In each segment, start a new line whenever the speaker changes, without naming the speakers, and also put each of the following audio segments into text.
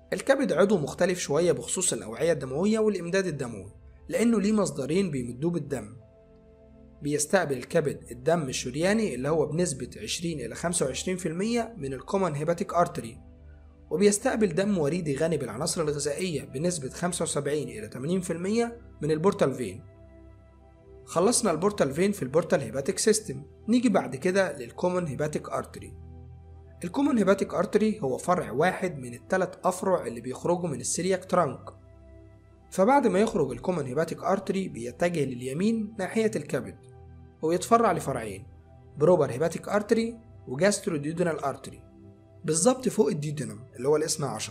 الكبد عضو مختلف شوية بخصوص الأوعية الدموية والإمداد الدموي لأنه ليه مصدرين بيمدوه بالدم بيستقبل الكبد الدم الشرياني اللي هو بنسبة 20 إلى 25% من الكومن هيباتيك أرتري وبيستقبل دم وريدي غني بالعناصر الغذائية بنسبة 75 إلى 80% من البورتال فين خلصنا البورتال فين في البورتال هيباتيك سيستم نيجي بعد كده للكومن هيباتيك أرتري الكومن هيباتيك أرتري هو فرع واحد من الثلاث أفرع اللي بيخرجوا من السيلياك ترانك فبعد ما يخرج الكومن هيباتيك أرتري بيتجه لليمين ناحية الكبد ويتفرع لفرعين بروبر هيباتيك أرتري وجاسترو ديودينال أرتري بالظبط فوق الديودينم اللي هو الاثنى عشر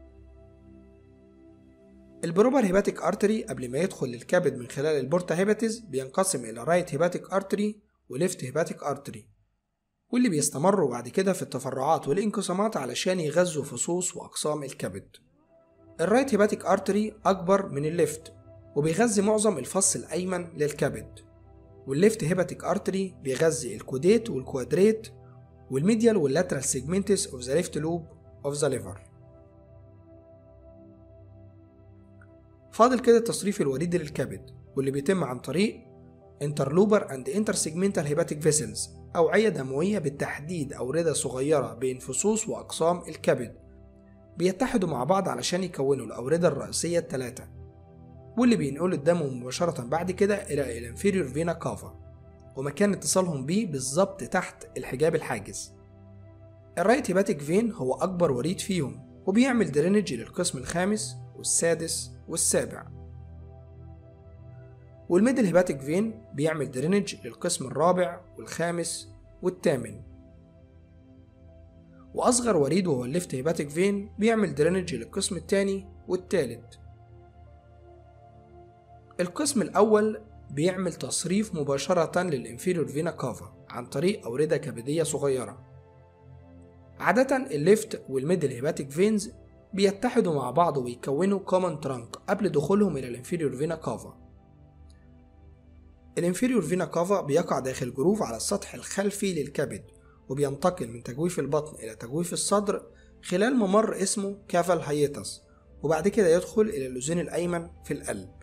البروبر هيباتيك أرتري قبل ما يدخل للكبد من خلال البورتا هيباتيز بينقسم إلى رايت هيباتيك أرتري وليفت هيباتيك أرتري واللي بيستمروا بعد كده في التفرعات والانقسامات علشان يغذوا فصوص وأقسام الكبد الرايت هيباتيك أرتري أكبر من الليفت وبيغذي معظم الفص الأيمن للكبد والليفت هيباتيك أرتري بيغذي الكوديت والكوادريت والميديال واللاترال سيجمنتس اوف ذا ليفت لوب اوف ذا ليفر فاضل كده التصريف الوريدي للكبد واللي بيتم عن طريق انترلوبر اند انتر سيجمنتال هيباتيك فيسلز أوعية دموية بالتحديد أوردة صغيرة بين فصوص وأقسام الكبد بيتحدوا مع بعض علشان يكونوا الأوردة الرئيسية الثلاثة واللي بينقلوا الدم مباشرة بعد كده إلى الانفيريور فينا كافا ومكان اتصالهم بيه بالظبط تحت الحجاب الحاجز الرايت هيباتيك فين هو أكبر وريد فيهم وبيعمل درينج للقسم الخامس والسادس والسابع والميدل هيباتيك فين بيعمل درينج للقسم الرابع والخامس والثامن وأصغر وريد وهو الليفت هيباتيك فين بيعمل درينج للقسم الثاني والثالث القسم الأول بيعمل تصريف مباشرة للإنفيريور فينا كافا عن طريق أوردة كبدية صغيرة عادة الليفت والميدل هيباتيك فينز بيتحدوا مع بعض ويكونوا كومن ترانك قبل دخولهم إلى الانفيريور فينا كافا الانفيريور فينا كافا بيقع داخل جروف على السطح الخلفي للكبد وبينتقل من تجويف البطن إلى تجويف الصدر خلال ممر اسمه كافال هايتس وبعد كده يدخل إلى اللوزين الأيمن في القلب